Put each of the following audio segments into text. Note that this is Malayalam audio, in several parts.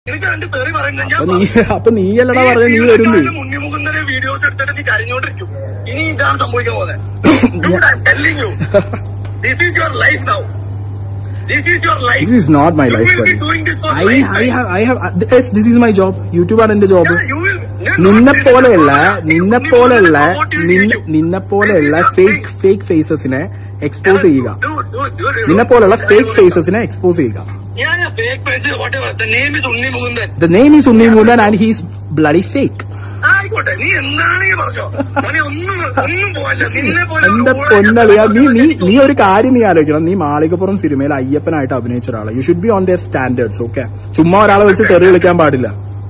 എനിക്ക് രണ്ട് തെറി പറയുന്നത് ഞാൻ അപ്പൊ നീ അപ്പൊ നീയല്ലടാ പറഞ്ഞ നീ വരുന്നു ഉണ്ണിമുകുന്ദനെ വീഡിയോസ് എടുത്തിട്ട് നീ കരഞ്ഞോണ്ടിരിക്കും ഇനി ഇതാണ് സംഭവിക്കാൻ പോകുന്നത് telling you this is your life now this is your life this is not my life buddy. I I have I have this is my job യൂട്യൂബാണ് എന്റെ ജോബ് നിന്നെ പോലെയുള്ള നിന്നെ പോലെയുള്ള നിന്നെ നിന്നെ പോലെയുള്ള ഫേക്ക് ഫേക്ക് ഫേസസിനെ എക്സ്പോസ് ചെയ്യുക നിന്നെ പോലെയുള്ള ഫേക്ക് ഫേസസിനെ എക്സ്പോസ് ചെയ്യുക ഞാൻ fake page what name is Unni Mukundan the name is Unni Moolan and he's bloody fake ആയിക്കോട്ടെ നീ എന്താണെങ്കിൽ പറഞ്ഞോ മോനെ ഒന്നും ഒന്നും പോവല്ല നിന്നെ പോലെ എന്റെ പൊന്നളിയ നീ നീ നീ ഒരു കാര്യം നീ ആലോചിക്കണം നീ മാളികപ്പുറം സിനിമയിൽ അയ്യപ്പനായിട്ട് അഭിനയിച്ച ഒരാളെ you should be on their standards okay ചുമ്മാ ഒരാളെ വെച്ച് തെറി കളിക്കാൻ പാടില്ല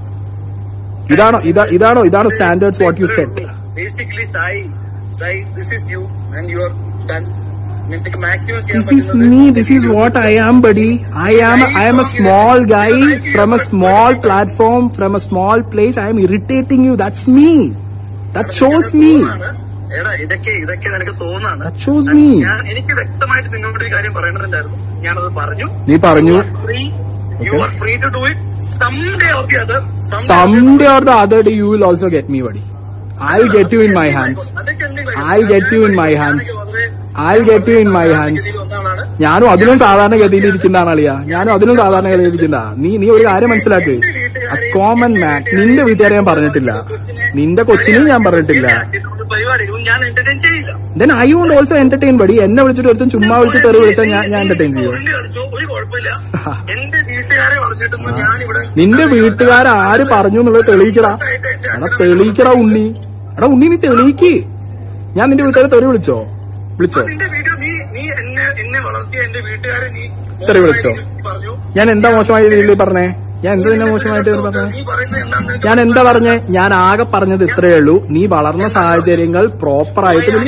ഇതാണോ ഇതാ ഇതാണോ ഇതാണോ standards what you set basically Sai Sai this is you and you are done നിനക്ക് മാക്സിമം ചെയ്യാൻ This is me. This is what I am, buddy. I am. I am a small guy from a small platform, from a small place. I am irritating you. That's me. That shows me. എടാ ഇതൊക്കെ ഇതൊക്കെ നിനക്ക് തോന്നാണ് That shows me. ഞാൻ എനിക്ക് വ്യക്തമായിട്ട് നിന്നോട് ഒരു കാര്യം പറയേണ്ടതുണ്ടായിരുന്നു ഞാനത് പറഞ്ഞു നീ പറഞ്ഞു free you are free to do it some day of the other someday or the other day you will also get me, buddy. I'll get you in my hands. I'll get you in my hands. I'll get you in my hands. ഞാനും അതിനും സാധാരണഗതിയിൽ ഇരിക്കുന്നതാണ് അളിയ ഞാനും അതിനും സാധാരണഗതിയിൽ ഇരിക്കുന്ന നീ നീ ഒരു കാര്യം മനസ്സിലാക്ക് കോമൺ മാൻ നിന്റെ വീട്ടുകാരെ ഞാൻ പറഞ്ഞിട്ടില്ല നിന്റെ കൊച്ചിനെയും ഞാൻ പറഞ്ഞിട്ടില്ല പരിപാടി ഞാൻ എന്റർടൈൻ ചെയ്യില്ല then I won't also entertain buddy എന്നെ വിളിച്ചിട്ട് ഒരുത്തും ചുമ്മാ വിളിച്ച് തെറി വിളിച്ചാൽ ഞാൻ ഞാൻ എന്റർടൈൻ ചെയ്യും ഉരുണ്ട് കളിച്ചോ ഒരു കുഴപ്പമില്ല എന്റെ വീട്ടുകാരെ പറഞ്ഞിട്ടൊന്നും ഞാനിവിടെ നിന്റെ വീട്ടുകാരാര് പറഞ്ഞു എന്നുള്ളത് തെളിയിക്കടാ എടാ തെളിയിക്കടാ ഉണ്ണി എടാ ഉണ്ണി നീ തെളിയിക്ക് ഞാൻ നിന്റെ വീട്ടുകാരെ തെറി വിളിച്ചോ വിളിച്ചോ നിന്റെ വീഡിയോ നീ നീ എന്നെ എന്നെ വളർത്തിയ എന്റെ വീട്ടുകാരെ നീ തെറി വിളിച്ചോ? പറഞ്ഞു ഞാൻ എന്താ മോശമായ രീതിയിൽ പറഞ്ഞേ ഞാൻ എന്താ നിന്നെ മോശമായിട്ട് പറഞ്ഞേ നീ പറയുന്നത് എന്താണ് ഞാൻ എന്താ പറഞ്ഞേ ഞാൻ ആകെ പറഞ്ഞത് ഇത്രയേ ഉള്ളൂ നീ വളർന്ന സാഹചര്യങ്ങൾ പ്രോപ്പർ ആയിട്ട് നീ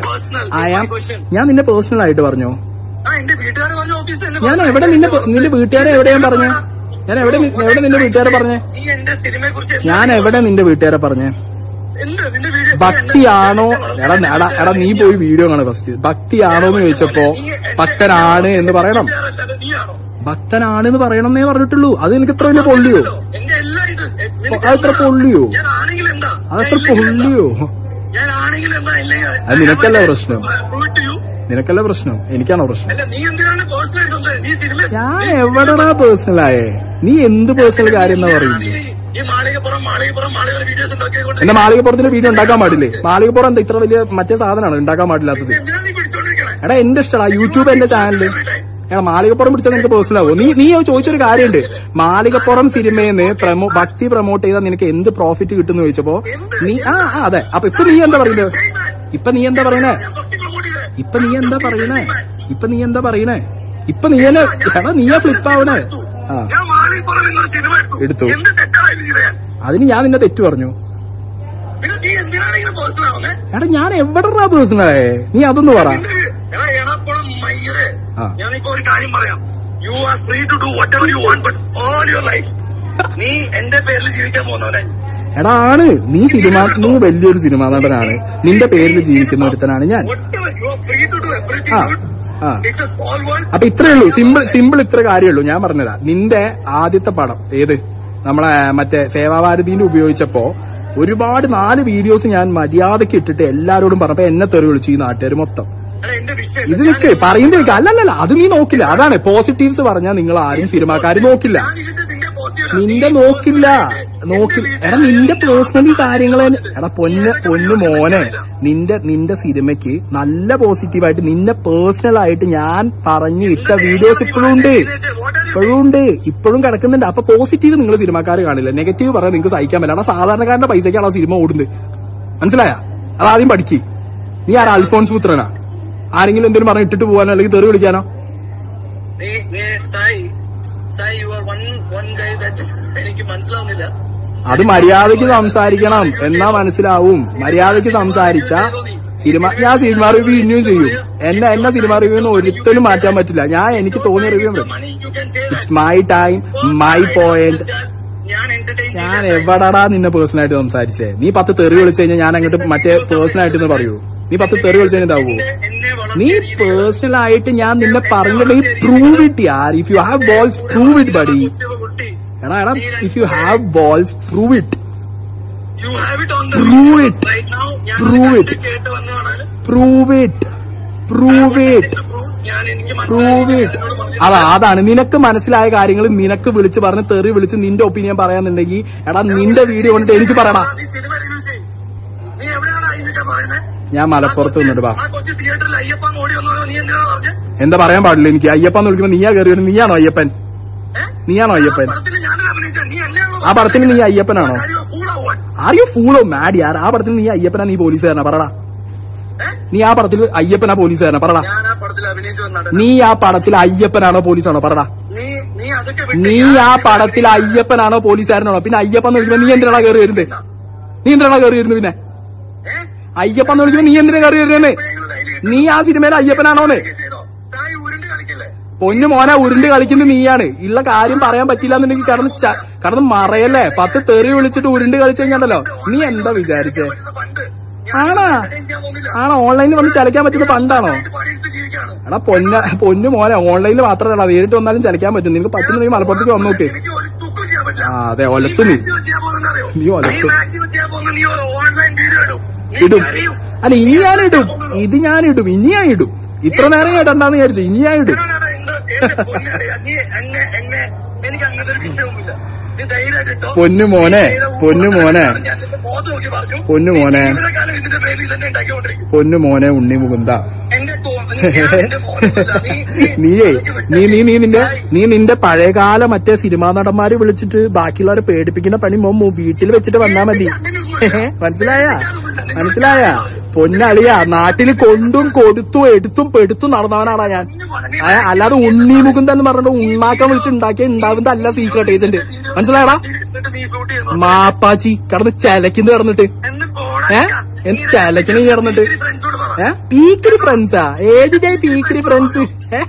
ആയാം ഞാൻ നിന്നെ പേഴ്സണൽ ആയിട്ട് പറഞ്ഞോ ആ എന്റെ വീട്ടുകാരെ പറഞ്ഞ ഓഫീസിൽ എന്നെ ഞാൻ എവിടെ നിന്റെ നിന്റെ വീട്ടുകാരെ എവിടെ ഞാൻ പറഞ്ഞേ ഞാൻ എവിടെ നി- എവിടെ നിന്റെ വീട്ടുകാരെ പറഞ്ഞേ നീ എന്റെ സിനിമയെ കുറിച്ച് ഞാൻ എവിടെ നിന്റെ വീട്ടുകാരെ പറഞ്ഞേ എന്ത് നിന്റെ വീഡിയോ ഭക്തിയാണോ എടാ എടാ എടാ നീ പോയി വീഡിയോ കാണുക ഫസ്റ്റ് ഭക്തിയാണോ എന്ന് ചോദിച്ചപ്പോ ഭക്തനാണ് എന്ന് പറയണം നീയാണോ ഭക്തനാണ് എന്ന് പറയണമെന്നേ പറഞ്ഞിട്ടുള്ളൂ അത് എനിക്ക് ഇത്ര വലിയ പൊള്ളിയോ എന്റെ എല്ലാ ഇത് നിനക്ക് അതെത്ര പൊള്ളിയോ ഞാൻ ആണെങ്കിൽ എന്താ അതത്ര പൊള്ളിയോ ഞാൻ ആണെങ്കിൽ എന്താ ഇല്ലെങ്കിൽ അത് നിനക്കല്ല പ്രശ്നം Prove it to you. നിനക്കല്ല പ്രശ്നം എനിക്കാണോ പ്രശ്നം അല്ല നീ എന്തിനാണ് പേഴ്സണൽ സംസാരിക്കുന്നത് നീ സിനിമ ഞാൻ എവിടെടാ പേഴ്സണലായേ നീ എന്ത് പേഴ്സണൽ കാര്യം എന്നാ പറയുന്നത് ഈ മാളികപ്പുറം മാളികപ്പുറം മാളിക വീഡിയോസ് ഉണ്ടാക്കിക്കൊണ്ട് എന്റെ മാളികപ്പുറത്തിന്റെ വീഡിയോ ഉണ്ടാക്കാൻ പാടില്ലേ മാളികപ്പുറം എന്താ ഇത്ര വലിയ മറ്റേ സാധനമാണ് ഉണ്ടാക്കാൻ പാടില്ലാത്തത് എന്തിനാ നീ പിടിച്ചോണ്ടിരിക്കണേ എടാ എന്റെ ഇഷ്ടടാ യൂട്യൂബ് എന്റെ ചാനല് എടാ മാളികപ്പുറം പിടിച്ചാൽ നിനക്ക് പേഴ്സണൽ ആവോ നീ നീ ചോദിച്ചൊരു കാര്യമുണ്ട് മാളികപ്പുറം സിനിമയെന്ന് പ്രമോ ഭക്തി പ്രൊമോട്ട് ചെയ്താൽ നിനക്ക് എന്ത് പ്രോഫിറ്റ് കിട്ടുമെന്ന് ചോദിച്ചപ്പോ നീ ആ ആ, അതെ അപ്പൊ ഇപ്പൊ നീ എന്താ പറയുന്നത് ഇപ്പൊ നീ എന്താ പറയണേ ഞാൻ ഭക്തി പ്രൊമോട്ട് ചെയ്തേ ഇപ്പൊ നീ എന്താ പറയണേ ഇപ്പൊ നീ എന്താ പറയണേ ഇപ്പൊ നീ എന്നെ എടാ നീയാ ഫ്ലിപ്പ് ആവണേ ആ ഞാൻ മാളികപ്പുറം എന്നൊരു സിനിമ എടുത്തു. എടുത്തു എന്ത് തെറ്റാണ് ഇതിൽ ചെയ്യാൻ അതിന് ഞാൻ നിന്നെ തെറ്റു പറഞ്ഞു പിന്നെ നീ എന്തിനാണ് ഇങ്ങനെ പേഴ്സണൽ ആവുന്നേ എടാ ഞാൻ എവിടെടാ പേഴ്സണലായേ നീ അതൊന്ന് പറ നിന്റെ വീ- എടാ എടപ്പുറം മയ്യരെ ആ. ഞാനിപ്പോ ഒരു കാര്യം പറയാം you are free to do whatever you want but all your life നീ എന്റെ പേരിൽ ജീവിക്കാൻ പോകുന്നവനെ എടാ ആണ് നീ സിനിമ നീ വലിയൊരു സിനിമാ നടനാണ് നിന്റെ പേരിൽ ജീവിക്കുന്ന ഒരുത്തനാണ് ഞാൻ whatever you are free to do everything ആ good ആ it's a small world അപ്പൊ ഇത്രേ ഉള്ളൂ സിമ്പിൾ സിമ്പിൾ ഇത്ര കാര്യമുള്ളൂ ഞാൻ പറഞ്ഞതാ നിന്റെ ആദ്യത്തെ പടം ഏത് നമ്മളെ മറ്റേ സേവാഭാരതിന്റെ ഉപയോഗിച്ചപ്പോ ഒരുപാട് നാല് വീഡിയോസ് ഞാൻ മര്യാദക്ക് ഇട്ടിട്ട് എല്ലാരോടും പറഞ്ഞപ്പോ എന്നെ തെറി വിളിച്ചു ഈ നാട്ടുകാർ മൊത്തം എടാ എന്റെ വിഷയം ഇത് നിക്ക് പറയുന്നത് കേക്ക് അല്ലല്ലല്ല അത് നീ നോക്കില്ല അതാണ് പോസിറ്റീവ്സ് പറഞ്ഞാൽ നിങ്ങൾ ആരും സിനിമാക്കാർ നോക്കില്ല ഞാൻ ഇതിന്റെ നിന്റെ പോസിറ്റീവ് നിന്റെ നോക്കില്ല നോക്കില്ല എടാ നിന്റെ പേഴ്സണലി കാര്യങ്ങളെ എടാ പൊന്ന് പൊന്ന് മോനെ നിന്റെ നിന്റെ സിനിമയ്ക്ക് നല്ല പോസിറ്റീവായിട്ട് നിന്നെ പേഴ്സണൽ ആയിട്ട് ഞാൻ പറഞ്ഞു ഇട്ട വീഡിയോസ് ഇപ്പോഴും ഉണ്ട് ഇപ്പോഴും ഉണ്ട് ഇപ്പോഴും കിടക്കുന്നുണ്ട് അപ്പൊ പോസിറ്റീവ് നിങ്ങൾ സിനിമാക്കാർ കാണില്ല നെഗറ്റീവ് പറയാൻ നിങ്ങൾക്ക് സഹിക്കാൻ പറ്റില്ല എടാ സാധാരണക്കാരന്റെ പൈസക്കാണ് ആ സിനിമ ഓടുന്നത് മനസ്സിലായ അതാദ്യം പഠിക്ക് നീ ആരാ അൽഫോൺസ് പുത്രനാ ആരെങ്കിലും എന്തെങ്കിലും പറഞ്ഞ് ഇട്ടിട്ട് പോകാനോ അല്ലെങ്കിൽ തെറി വിളിക്കാനോ നീ നീ Sai Sai you are one one guy that എനിക്ക് മനസ്സിലാവുന്നില്ല അത് മര്യാദയ്ക്ക് സംസാരിക്കണം എന്നാ മനസ്സിലാവും മര്യാദയ്ക്ക് സംസാരിച്ച സിനിമ ഞാൻ സിനിമ റിവ്യൂ ഇനിയും ചെയ്യും എന്നെ എന്നെ സിനിമ റിവ്യൂ ഒരിക്കലും മാറ്റാൻ പറ്റില്ല ഞാൻ എനിക്ക് തോന്നിയ review money you can say it's my time my point ഞാൻ എന്റർടൈൻ ഞാൻ എവിടെടാ നിന്നെ പേഴ്സണൽ ആയിട്ട് സംസാരിച്ചേ നീ പത്ത് തെറി വിളിച്ചു കഴിഞ്ഞാൽ ഞാൻ അങ്ങോട്ട് മറ്റേ പേഴ്സണൽ ആയിട്ട് പറയൂ നീ പത്ത് തെറി വിളിച്ചു കഴിഞ്ഞാൽ ഇതാവൂ എന്നെ നീ പേഴ്സണൽ ആയിട്ട് ഞാൻ നിന്നെ പറഞ്ഞിട്ടുണ്ടെങ്കിൽ പ്രൂവ് ഇറ്റ് യാർ if you have balls prove it buddy വളർത്തിയ കുട്ടി എടാ എടാ if you have balls prove it you have it on Prove it. Right now ഞാൻ Prove it. കേട്ട് വന്നതാണ് പ്രൂവ് ഇറ്റ് പ്രൂവ് ഇറ്റ് ഞാൻ എനിക്ക് പ്രൂവ് ഇറ്റ് അതാ അതാണ് നിനക്ക് മനസ്സിലായ കാര്യങ്ങൾ നിനക്ക് വിളിച്ച് പറഞ്ഞ് തെറി വിളിച്ച് നിന്റെ ഒപ്പീനിയൻ പറയാന്നുണ്ടെങ്കിൽ എടാ നിന്റെ വീഡിയോ കണ്ടിട്ട് എനിക്ക് പറയടാ നീ സിനിമ റിവ്യൂ ചെയ്യും നീ എവിടെയാണ് അയ്യപ്പ പറയുന്നത് ഞാൻ മലപ്പുറത്ത് നിന്നിട്ട് വാ ആ കൊച്ചു തിയേറ്ററിൽ അയ്യപ്പൻ ഓടി വന്നോ നീ എന്തിനാ പറഞ്ഞേ എന്താ പറയാൻ പാടില്ല എനിക്ക് അയ്യപ്പൻ വിളിക്കുമ്പോ നീയാ കയറി വരുന്നത് നീയാണോ അയ്യപ്പൻ ഏ? നീയാണോ അയ്യപ്പൻ ആ പടത്തിൽ ഞാനും അഭിനയിച്ച നീ അല്ലയാണോ ആ പടത്തിന് നീ അയ്യപ്പനാണോ ഫൂളാവാൻ ആർ ഫൂളോ മാഡ് യാർ ആ പടത്തിൽ നീ അയ്യപ്പനാ നീ പോലീസുകാരനാ പറടാ ഏഹ് നീ ആ പടത്തിൽ അയ്യപ്പനാ പോലീസുകാരനാ പറടാ ഞാൻ ആ പടത്തിൽ അഭിനയിച്ചു വന്നാണ് നീ ആ പടത്തിൽ അയ്യപ്പനാണോ പോലീസാണോ പറടാ നീ നീ അതൊക്കെ വിട്ട് നീ ഞാൻ ആ പടത്തിൽ അയ്യപ്പനാണോ പോലീസുകാരനാണോ പിന്നെ അയ്യപ്പൻ എന്ന് വിളിക്കുമ്പോ നീ എന്തിനാ കയറി വരുന്നത് നീ എന്തിനാ കയറി വരുന്നത് പിന്നെ ഏഹ് അയ്യപ്പൻ എന്ന് വിളിക്കുമ്പോ നീ എന്തിനാ കയറി വരുന്നത് എപ്പോഴെങ്കിലും ധൈര്യം നീ ആ സിനിമയിൽ അയ്യപ്പനാണോന്ന് കിട്ടി ചെയ്തോ സായി ഉരുണ്ട് കളിക്കല്ലേ പൊന്നു മോനെ ഉരുണ്ട് കളിക്കുന്നത് നീയാണ് ഉള്ള കാര്യം പറയാൻ പറ്റില്ല എന്നുണ്ടെങ്കിൽ കടന്ന് ച- കടന്ന് മറയല്ലേ പത്ത് തെറി വിളിച്ചിട്ട് ഉരുണ്ട് കളിച്ചു കഴിഞ്ഞാണ്ടല്ലോ നീ എന്താ വിചാരിച്ചേ പറ്റുന്ന പണ്ട് ആണോ ഞാൻ ചെയ്യാൻ പോകുന്നില്ല ആണോ ഓൺലൈനിൽ വന്ന് ചലിക്കാൻ പറ്റുന്ന പണ്ടാണോ പണിയെടുത്ത് ജീവിക്കാണ് എടാ പൊന്ന പൊന്നു മോനെ ഓൺലൈനിൽ മാത്രമല്ല നേരിട്ട് വന്നാലും ചലിക്കാൻ പറ്റും നിനക്ക് പറ്റുന്നുണ്ടെങ്കിൽ മലപ്പുറത്തേക്ക് വന്നു നോക്ക് എനിക്ക് ഒരു തുക്കും ചെയ്യാൻ പറ്റില്ല ആ അതെ ഒലത്തു നീ maximum ചെയ്യാൻ പോകുന്നതെന്നറിയോ? നീ ഒലത്ത്. നീ maximum ചെയ്യാൻ പോകുന്നത് നീ ഒരു ഓൺലൈൻ വീഡിയോ ഇടും നീ ഇടും കരയും. അല്ല ഇനി ഞാൻ ഇടും ഇത് ഞാൻ ഇടും ഇനി ഞാൻ ഇടും ഇത്ര നേരം കേട്ടണ്ടാന്ന് വിചാരിച്ചു ഇനി ഞാൻ ഇടും ഞാനാണ് എന്ത് എന്റെ പൊന്നറിയാ. നീ എന്നെ എന്നെ എനിക്ക് അങ്ങനത്തെ ഒരു വിഷയവുമില്ല നീ ധൈര്യമായിട്ട് ഇട്ടോ. പൊന്നു മോനെ, നീ ചെയ്ത പൊന്നു മോനെ. ഞാൻ നിന്റെ മുഖത്ത് നോക്കി പറഞ്ഞു. പൊന്നു മോനെ. നീ ജീവിതകാലം ഇതിന്റെ പേരിൽ തന്നെ ഉണ്ടാക്കിക്കൊണ്ടിരിക്കും പൊന്നു മോനെ ഉണ്ണി മുകുന്ദ എന്റെ തോ- ഞാൻ എന്റെ മോനല്ല. നീ- നീ- നീയേ അതൊക്കെ വിട്ട് നീ നീ നീ നിന്റെ സായി, നീ നിന്റെ പഴയകാല മറ്റേ സിനിമാ നടന്മാരെ വിളിച്ചിട്ട് ബാക്കിയുള്ളവരെ പേടിപ്പിക്കുന്ന പണി മോ മോ വീട്ടിൽ വെച്ചിട്ട് വന്നാ മതി മനസ്സിലായ മനസ്സിലായ പൊന്നളിയ നാട്ടില് കൊണ്ടും കൊടുത്തും എടുത്തും പെടുത്തും നടന്നവനാടാ ഞാൻ ആ, അല്ലാതെ ഉണ്ണി മുകുന്ദൻ എന്ന് പറഞ്ഞിട്ട് ഉണ്ണാക്കാൻ വിളിച്ച് ഉണ്ടാക്കിയ ഉണ്ടാവുന്നതല്ല സീക്രട്ട് ഏജന്റ് മനസ്സിലായടാ എന്നിട്ട് നീ ഷൂട്ട് ചെയ്യുന്നു മാപ്പാച്ചി കടന്ന് ചലക്കുന്ന കിടന്നിട്ട് എന്ന് പോടാ. ഏ എന്ത് ചലക്കണ കിടന്നിട്ട് നീ ഫ്രണ്ട്സോട് പറ ഏ പീക്കിരി ഫ്രണ്ട്സാ ഏത് ഡേ പീക്കിരി ഫ്രണ്ട്സ്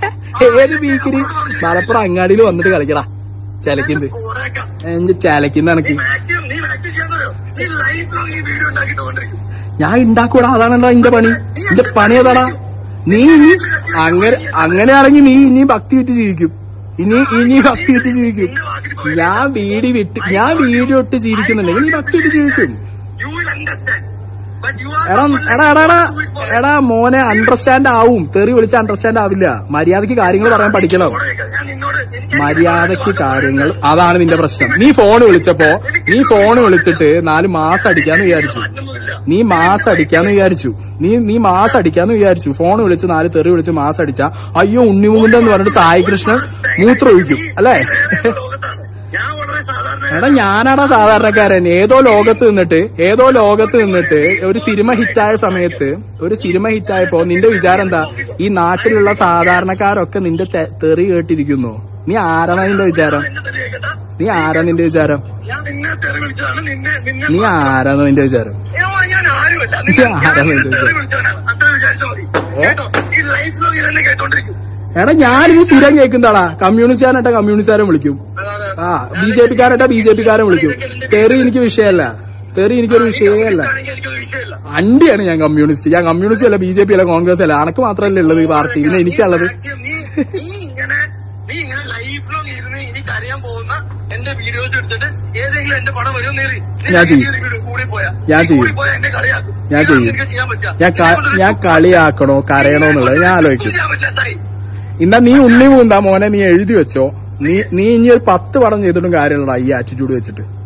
ഏത് പീക്കിരി മലപ്പുറം അങ്ങാടിയിൽ വന്നിട്ട് കളിക്കടാ ചലക്കുന്നത് പോടേക്കാം എന്ത് ചലക്കുന്ന എനക്ക് മാക്സിമം നീ മാക്സിമം ചെയ്യാൻ തരോ നീ ലൈഫ് ലോങ് ഈ വീഡിയോ ഉണ്ടാക്കിയിട്ടുകൊണ്ടിരിക്കും ഞാൻ ഉണ്ടാക്കൂടാ അതാണെടാ എന്റെ പണി എന്റെ പണി ഏതാടാ നീ ഇനി അങ്ങനെ അങ്ങനെയാണെങ്കിൽ നീ ഇനി ഭക്തി വിറ്റ് ജീവിക്കും ഇനി ഇനി ഭക്തി വിറ്റ് ജീവിക്കും നിന്റെ വാക്കിന് ഞാൻ വീടി വിട്ട് ഞാൻ വീഡിയോ ഇട്ട് ജീവിക്കുന്നുണ്ടെങ്കിൽ നീ ഭക്തി വിറ്റ് ജീവിക്കും you will understand but you are എടാ എടാ എടാ എടാ എടാ മോനെ അണ്ടർസ്റ്റാൻഡ് ആവും തെറി വിളിച്ച് അണ്ടർസ്റ്റാൻഡ് ആവില്ല മര്യാദക്ക് കാര്യങ്ങൾ പറയാൻ പഠിക്കണം ഞാൻ നിന്നോട് എനിക്ക് മര്യാദക്ക് കാര്യങ്ങൾ അതാണ് നിന്റെ പ്രശ്നം നീ ഫോൺ വിളിച്ചപ്പോ നീ ഫോൺ വിളിച്ചിട്ട് നാല് മാസം അടിക്കാന്ന് വിചാരിച്ചു മാറ്റമൊന്നുമില്ല നീ മാസം അടിക്കാന്ന് വിചാരിച്ചു നീ നീ മാസം അടിക്കാന്ന് വിചാരിച്ചു ഫോൺ വിളിച്ച് നാല് തെറി വിളിച്ച് മാസം അടിച്ച അയ്യോ ഉണ്ണിമുകുന്ദൻ എന്ന് പറഞ്ഞിട്ട് സായി കൃഷ്ണൻ മൂത്രം ഒഴിക്കും അല്ലേ ലോകത്താണ് ഞാൻ വളരെ സാധാരണ എടാ ഞാനാടാ സാധാരണക്കാരൻ ഏതോ ലോകത്ത് നിന്നിട്ട് ഏതോ ലോകത്ത് നിന്നിട്ട് ഒരു സിനിമ ഹിറ്റായ സമയത്ത് ഒരു സിനിമ ഹിറ്റായപ്പോ നിന്റെ വിചാരം എന്താ ഈ നാട്ടിലുള്ള സാധാരണക്കാരൊക്കെ നിന്റെ തെ- തെറി കേട്ടിരിക്കുന്നു നീ ആരാണ് നിന്റെ വിചാരം എന്നെ തന്നെ കേട്ടാ നീ ആരാ നിന്റെ വിചാരം ഞാൻ നിന്നെ തെറി വിളിച്ചതാണ് നിന്നെ നിന്നെ നീ ആരാന്ന് നിന്റെ വിചാരം ഏ, ഞാൻ ആരുമല്ല നിന്നെ- ഞാൻ ആരാ നിന്നെ ഇത്? തെറി വിളിച്ചവനാണ് അത്ര വിചാരിച്ചാൽ മതി കേട്ടോ ഈ ലൈഫ് ലോങ് ഇതെന്നെ കേട്ടോണ്ടിരിക്കും എടാ ഞാനിത് സ്ഥിരം കേൾക്കുന്നതാടാ കമ്മ്യൂണിസ്റ്റുകാരനട്ട കമ്മ്യൂണിസ്റ്റുകാരൻ വിളിക്കും അതാണ് ആ ബി ജെ പിക്കാരട്ട ബി ജെ പിക്കാരൻ വിളിക്കും തെറി എനിക്ക് വിഷയമല്ല തെറി എനിക്കൊരു വിഷയമല്ല ആണെങ്കിൽ എനിക്കൊരു വിഷയമില്ല അണ്ടിയാണ് ഞാൻ കമ്മ്യൂണിസ്റ്റ് ഞാൻ കമ്മ്യൂണിസ്റ്റ് അല്ല ബി ജെ പി അല്ല കോൺഗ്രസ് അല്ല അനക്ക് മാത്രമല്ലേ ഉള്ളത് ഈ പാർട്ടി പിന്നെ എനിക്കുള്ളത് മാക്സിമം നീ നീ ഇങ്ങനെ നീ ഇങ്ങനെ ലൈഫ് ലോങ് ഇരുന്ന് ഇനി കരയാൻ പോകുന്ന എന്റെ വീഡിയോസ് എടുത്തിട്ട് ഏതെങ്കിലും എന്റെ പടം വരും നേരി ഞാൻ ചെയ്യും. കൂടി പോയാ ഞാൻ നീ ചെയ്യും. കൂടി പോയാ എന്നെ കളിയാക്കും ഞാൻ ഇതാണ് ചെയ്യും. നിനക്ക് ചെയ്യാൻ പറ്റുക ഞാൻ ക- ഞാൻ കളിയാക്കണോ കരയണോ എന്നുള്ളത് ഞാൻ ആലോചിക്കും ചെയ്യാൻ പറ്റില്ല സായി ഇന്നാ നീ ഉണ്ണി പൂന്താ മോനെ നീ എഴുതി വെച്ചോ നീ നീ ഇനി ഒരു പത്ത് പടം ചെയ്തിട്ടും കാര്യമുള്ള ഈ ആറ്റിറ്റ്യൂഡ് വെച്ചിട്ട്